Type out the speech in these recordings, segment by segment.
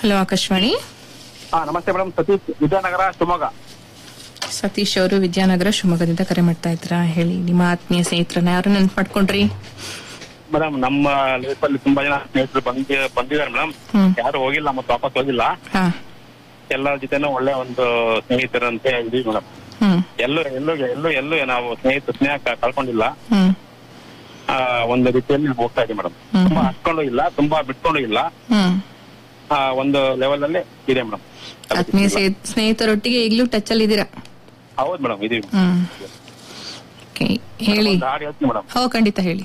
Hello Akashvani ಹಾ ನಮಸ್ತೆ madam Satish Vijayanagara Shivamogga Satish ಅವರು ವಿದ್ಯಾನಗರ ಶಿವಮೊಗ್ಗದಿಂದ ಕರೆ ಮಾಡ್ತಾ ಇದ್ರ ಹೇಳಿ ನಿಮ್ಮ ಆತ್ಮೀಯ ಸ್ನೇಹಿತರನ್ನ ಯಾರು ನೆನ್ಪು ಮಾಡ್ಕೊಂಡ್ರಿ ಮೇಡಮ್ ನಮ್ಮ ಲೈಫ್ ಅಲ್ಲಿ ತುಂಬಾ ಜನ ಸ್ನೇಹಿತರು ಬಂದಿ ಬಂದಿದ್ದಾರೆ ಮೇಡಮ್ ಹ್ಮ್ ಯಾರು ಹೋಗಿಲ್ಲ ಮತ್ತೆ ವಾಪಸ್ ಹೋಗಿಲ್ಲ ಹಾ ಎಲ್ಲರ ಜೊತೆನೂ ಒಳ್ಳೆ ಒಂದು ಸ್ನೇಹಿತರಂತೆ ಇದೀವಿ ಮೇಡಮ್ ಹ್ಮ್ ಎಲ್ಲೂ ಎಲ್ಲೂ ಎಲ್ಲೂ ಎಲ್ಲೂ ನಾವು ಸ್ನೇಹಿತ ಸ್ನೇಹ ಕ- ಕಳ್ಕೊಂಡಿಲ್ಲ ಹ್ಮ್ ಆ, ಒಂದು ರೀತಿಯಲ್ಲಿ ನಾವು ಹೋಗ್ತಾ ಇದೀವಿ ಮೇಡಮ್ ಹ್ಮ್. ತುಂಬಾ ಹಚ್ಕೊಂಡು ಇಲ್ಲ ತುಂಬಾ ಬಿಟ್ಕೊಂಡು ಇಲ್ಲ ಹ್ಮ್ ಆ, ಒಂದು ಲೆವೆಲ್ ಅಲ್ಲಿ ಇದೆ ಮೇಡಮ್ ಆತ್ಮೀಯ ಸ್ನೇಹಿತ- ಸ್ನೇಹಿತರೊಟ್ಟಿಗೆ ಈಗಲೂ ಟಚ್ ಅಲ್ಲಿ ಇದ್ದೀರಾ ಹೌದು ಮೇಡಮ್ ಇದೀವಿ ಹ್ಮ್ Okay, ಹೇಳಿ ಒಂದು ಹಾಡು ಹೇಳ್ತೀನಿ ಮೇಡಮ್ ಹೋ ಖಂಡಿತ ಹೇಳಿ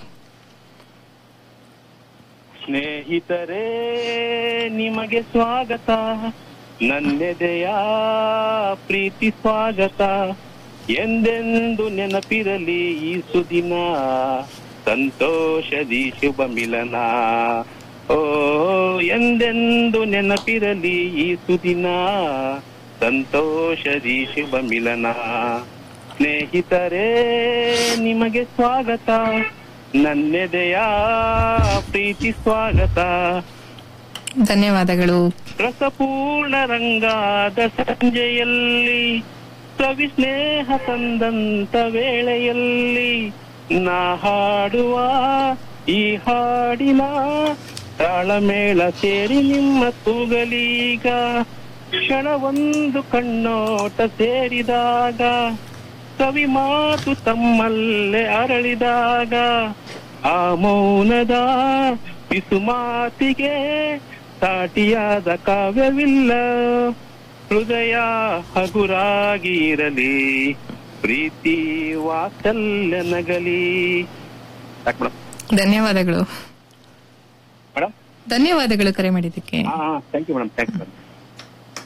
ಸ್ನೇಹಿತರೇ ನಿಮಗೆ ಸ್ವಾಗತ ನನ್ನೆದೆಯ ಪ್ರೀತಿ ಸ್ವಾಗತ ಎಂದೆಂದು ನೆನಪಿರಲಿ ಈ ಸುದಿನ ಸಂತೋಷದಿ ಶುಭ ಮಿಲನ ಓ ಎಂದೆಂದು ನೆನಪಿರಲಿ ಈ ಸುದಿನ ಸಂತೋಷದಿ ಶುಭ ಮಿಲನ ಸ್ನೇಹಿತರೇ ನಿಮಗೆ ಸ್ವಾಗತ ನನ್ನೆದೆಯ ಪ್ರೀತಿ ಸ್ವಾಗತ ಧನ್ಯವಾದಗಳು ರಸಪೂರ್ಣ ರಂಗಾದ ಸಂಜೆಯಲ್ಲಿ ಕವಿ ಸ್ನೇಹ ತಂದಂತ ವೇಳೆಯಲ್ಲಿ ನಾ ಹಾಡುವ ಈ ಹಾಡಿನ ತಾಳಮೇಳ ಸೇರಿ ನಿಮ್ಮ ತೂಗಲೀಗ ಕ್ಷಣವೊಂದು ಕಣ್ಣೋಟ ಸೇರಿದಾಗ ಕವಿ ಮಾತು ತಮ್ಮಲ್ಲೇ ಅರಳಿದಾಗ ಆ ಮೌನದ ಪಿಸು ಮಾತಿಗೆ ಸಾಟಿಯಾದ ಕಾವ್ಯವಿಲ್ಲ ಹೃದಯ ಹಗುರಾಗಿ ಇರಲಿ ಪ್ರೀತಿ ವಾತ್ಸಲ್ಯ ನಗಲಿ ಯಾಕೆ ಮೇಡಮ್ ಧನ್ಯವಾದಗಳು ಮೇಡಮ್ ಧನ್ಯವಾದಗಳು ಕರೆ ಮಾಡಿದ್ದಕ್ಕೆ ಹಾ thank you madam thank you madam